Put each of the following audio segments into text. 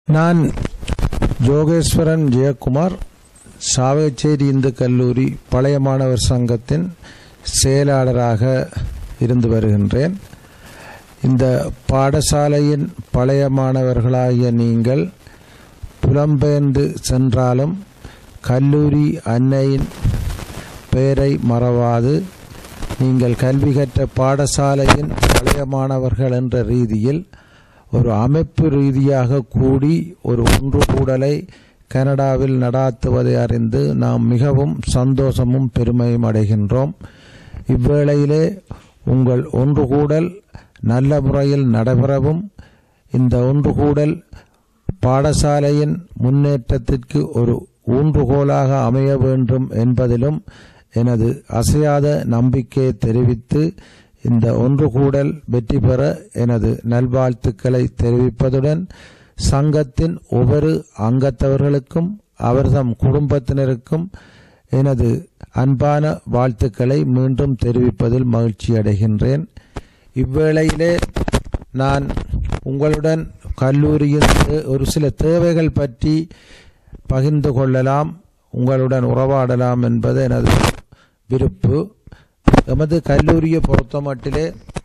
நான் யோகேஸ்வரன் ஜெயக்குமார் சாவகச்சேரி இந்து கல்லூரி பழைய மாணவர் சங்கத்தின் செயலாளராக இருந்து வருகின்றேன் இந்த பாடசாலையின் பழைய மாணவர்களாகிய நீங்கள் புலம்பெயர்ந்து சென்றாலும் கல்லூரி அன்னையின் பெயரை மறவாது நீங்கள் கல்வி கற்ற பாடசாலையின் பழைய மாணவர்கள் என்ற ரீதியில் ஒரு அமைப்பு ரீதியாக கூடி ஒரு ஒன்று கூடலை கனடாவில் நடாத்துவதை அறிந்து நாம் மிகவும் சந்தோஷமும் பெருமையும் அடைகின்றோம் இவ்வேளையிலே உங்கள் ஒன்று கூடல் நல்ல முறையில் நடைபெறவும் இந்த ஒன்று கூடல் பாடசாலையின் முன்னேற்றத்திற்கு ஒரு ஊன்றுகோலாக அமைய வேண்டும் என்பதிலும் எனது அசையாத நம்பிக்கையை தெரிவித்து இந்த ஒன்று கூடல் வெற்றி பெற எனது நல்வாழ்த்துக்களை தெரிவிப்பதுடன் சங்கத்தின் ஒவ்வொரு அங்கத்தவர்களுக்கும் அவர்தம் குடும்பத்தினருக்கும் எனது அன்பான வாழ்த்துக்களை மீண்டும் தெரிவிப்பதில் மகிழ்ச்சி அடைகின்றேன் இவ்வேளையிலே நான் உங்களுடன் கல்லூரியின் ஒரு சில தேவைகள் பற்றி பகிர்ந்து கொள்ளலாம் உங்களுடன் உறவாடலாம் என்பது எனது விருப்பு எமது கல்லூரியை பொறுத்தமட்டிலே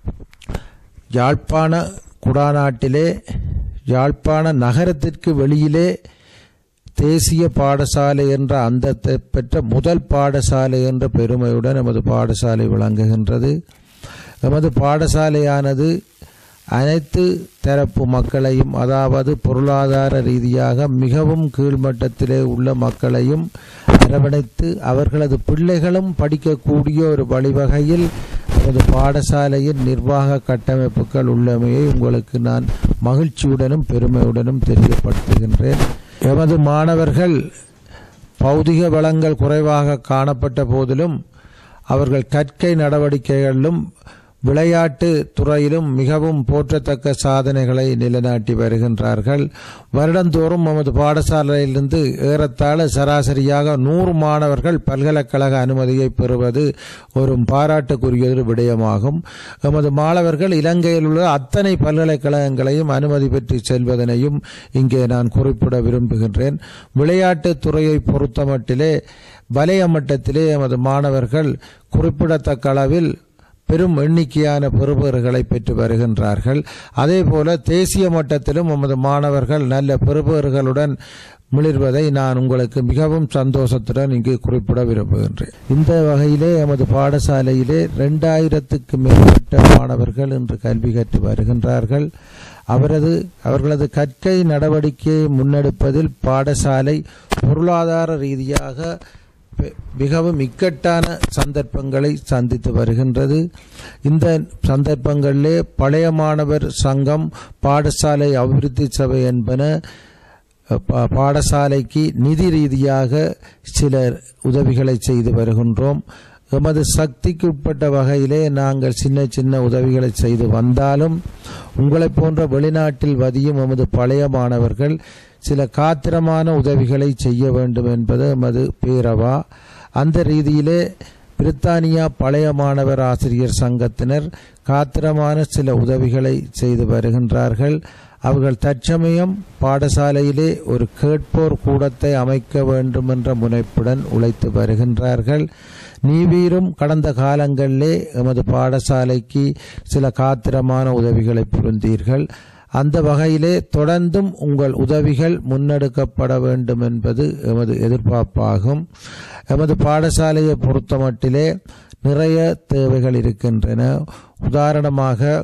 யாழ்ப்பாண குடாநாட்டிலே யாழ்ப்பாண நகரத்திற்கு வெளியிலே தேசிய பாடசாலை என்ற அந்தத்தை பெற்ற முதல் பாடசாலை என்ற பெருமையுடன் எமது பாடசாலை விளங்குகின்றது எமது பாடசாலையானது அனைத்து தரப்பு மக்களையும் அதாவது பொருளாதார ரீதியாக மிகவும் கீழ்மட்டத்திலே உள்ள மக்களையும் அரவணைத்து அவர்களது பிள்ளைகளும் படிக்கக்கூடிய ஒரு வழிவகையில் நமது பாடசாலையின் நிர்வாக கட்டமைப்புகள் உள்ளமையை உங்களுக்கு நான் மகிழ்ச்சியுடனும் பெருமையுடனும் தெரியப்படுத்துகின்றேன் எமது மாணவர்கள் பௌதிக வளங்கள் குறைவாக காணப்பட்ட போதிலும் அவர்கள் கற்கை நடவடிக்கைகளிலும் விளையாட்டு துறையிலும் மிகவும் போற்றத்தக்க சாதனைகளை நிலைநாட்டி வருகின்றார்கள் வருடந்தோறும் நமது பாடசாலையிலிருந்து ஏறத்தாழ சராசரியாக நூறு மாணவர்கள் பல்கலைக்கழக அனுமதியை பெறுவது ஒரு பாராட்டுக்குரிய ஒரு விடயமாகும் எமது மாணவர்கள் இலங்கையில் உள்ள அத்தனை பல்கலைக்கழகங்களையும் அனுமதி பெற்று செல்வதனையும் இங்கே நான் குறிப்பிட விரும்புகின்றேன் விளையாட்டு துறையை பொறுத்தமட்டிலே வலய மட்டத்திலே எமது மாணவர்கள் குறிப்பிடத்தக்க அளவில் பெரும் எண்ணிக்கையான பெறுபேறுகளை பெற்று வருகின்றார்கள் அதே போல தேசிய மட்டத்திலும் நமது மாணவர்கள் நல்ல பெறுபேறுகளுடன் மிளிர்வதை நான் உங்களுக்கு மிகவும் சந்தோஷத்துடன் இங்கு குறிப்பிட விரும்புகின்றேன் இந்த வகையிலே எமது பாடசாலையிலே ரெண்டாயிரத்துக்கு மேற்பட்ட மாணவர்கள் இன்று கல்வி கற்று வருகின்றார்கள் அவரது அவர்களது கற்கை நடவடிக்கையை முன்னெடுப்பதில் பாடசாலை பொருளாதார ரீதியாக மிகவும் இக்கட்டான சந்தர்ப்பங்களை சந்தித்து வருகின்றது இந்த சந்தர்ப்பங்களிலே பழைய மாணவர் சங்கம் பாடசாலை அபிவிருத்தி சபை என்பன பாடசாலைக்கு நிதி ரீதியாக சில உதவிகளை செய்து வருகின்றோம் எமது சக்திக்கு உட்பட்ட வகையிலே நாங்கள் சின்ன சின்ன உதவிகளை செய்து வந்தாலும் உங்களை போன்ற வெளிநாட்டில் வதியும் எமது பழைய மாணவர்கள் சில காத்திரமான உதவிகளை செய்ய வேண்டும் என்பது எமது பேரவா அந்த ரீதியிலே பிரித்தானியா பழைய மாணவர் ஆசிரியர் சங்கத்தினர் காத்திரமான சில உதவிகளை செய்து வருகின்றார்கள் அவர்கள் தற்சமயம் பாடசாலையிலே ஒரு கேட்போர் கூடத்தை அமைக்க வேண்டும் என்ற முனைப்புடன் உழைத்து வருகின்றார்கள் நீவீரும் கடந்த காலங்களிலே எமது பாடசாலைக்கு சில காத்திரமான உதவிகளை புரிந்தீர்கள் அந்த வகையிலே தொடர்ந்தும் உங்கள் உதவிகள் முன்னெடுக்கப்பட வேண்டும் என்பது எமது எதிர்பார்ப்பாகும் எமது பாடசாலையை பொறுத்தமட்டிலே நிறைய தேவைகள் இருக்கின்றன உதாரணமாக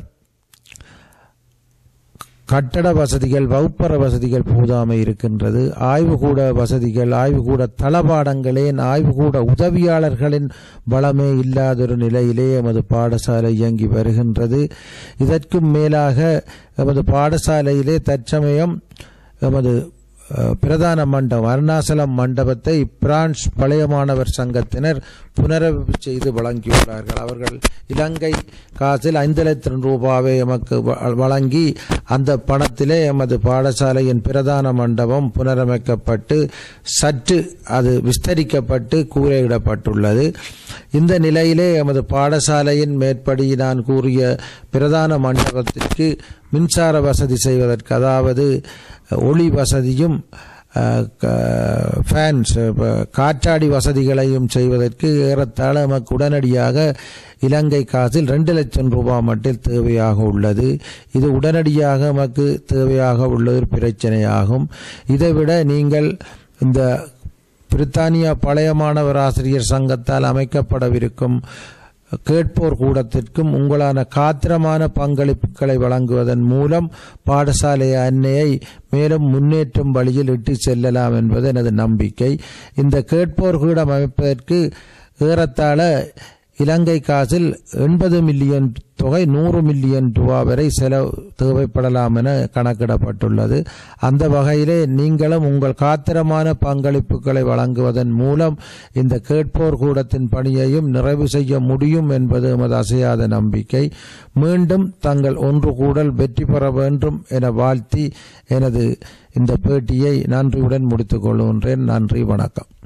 கட்டட வசதிகள் வகுப்பற வசதிகள் போதாமை இருக்கின்றது ஆய்வுகூட வசதிகள் ஆய்வுகூட தளபாடங்களேன் ஆய்வுகூட உதவியாளர்களின் பலமே இல்லாதொரு நிலையிலே எமது பாடசாலை இயங்கி வருகின்றது இதற்கும் மேலாக எமது பாடசாலையிலே தற்சமயம் எமது பிரதான மண்டபம் அருணாசலம் மண்டபத்தை பிரான்ஸ் பழைய மாணவர் சங்கத்தினர் புனரமைப்பு செய்து வழங்கியுள்ளார்கள் அவர்கள் இலங்கை காசில் ஐந்து லட்சம் ரூபாவை எமக்கு வழங்கி அந்த பணத்திலே எமது பாடசாலையின் பிரதான மண்டபம் புனரமைக்கப்பட்டு சற்று அது விஸ்தரிக்கப்பட்டு கூரையிடப்பட்டுள்ளது இந்த நிலையிலே எமது பாடசாலையின் மேற்படி நான் கூறிய பிரதான மண்டபத்திற்கு மின்சார வசதி செய்வதற்கு அதாவது ஒளி வசதியும் ஃபேன்ஸ் காற்றாடி வசதிகளையும் செய்வதற்கு ஏறத்தாழ நமக்கு உடனடியாக இலங்கை காசில் ரெண்டு லட்சம் ரூபாய் மட்டில் தேவையாக உள்ளது இது உடனடியாக நமக்கு தேவையாக உள்ள ஒரு பிரச்சனையாகும் இதைவிட நீங்கள் இந்த பிரித்தானியா பழைய மாணவர் ஆசிரியர் சங்கத்தால் அமைக்கப்படவிருக்கும் கேட்போர் கூடத்திற்கும் உங்களான காத்திரமான பங்களிப்புகளை வழங்குவதன் மூலம் பாடசாலை அன்னையை மேலும் முன்னேற்றும் வழியில் இட்டு செல்லலாம் என்பது எனது நம்பிக்கை இந்த கேட்போர் கூடம் அமைப்பதற்கு ஏறத்தாழ இலங்கை காசில் எண்பது மில்லியன் தொகை நூறு மில்லியன் ரூபா வரை செலவு தேவைப்படலாம் என கணக்கிடப்பட்டுள்ளது அந்த வகையிலே நீங்களும் உங்கள் காத்திரமான பங்களிப்புகளை வழங்குவதன் மூலம் இந்த கேட்போர் கூடத்தின் பணியையும் நிறைவு செய்ய முடியும் என்பது எமது அசையாத நம்பிக்கை மீண்டும் தங்கள் ஒன்று கூடல் வெற்றி பெற வேண்டும் என வாழ்த்தி எனது இந்த பேட்டியை நன்றியுடன் முடித்துக் கொள்கின்றேன் நன்றி வணக்கம்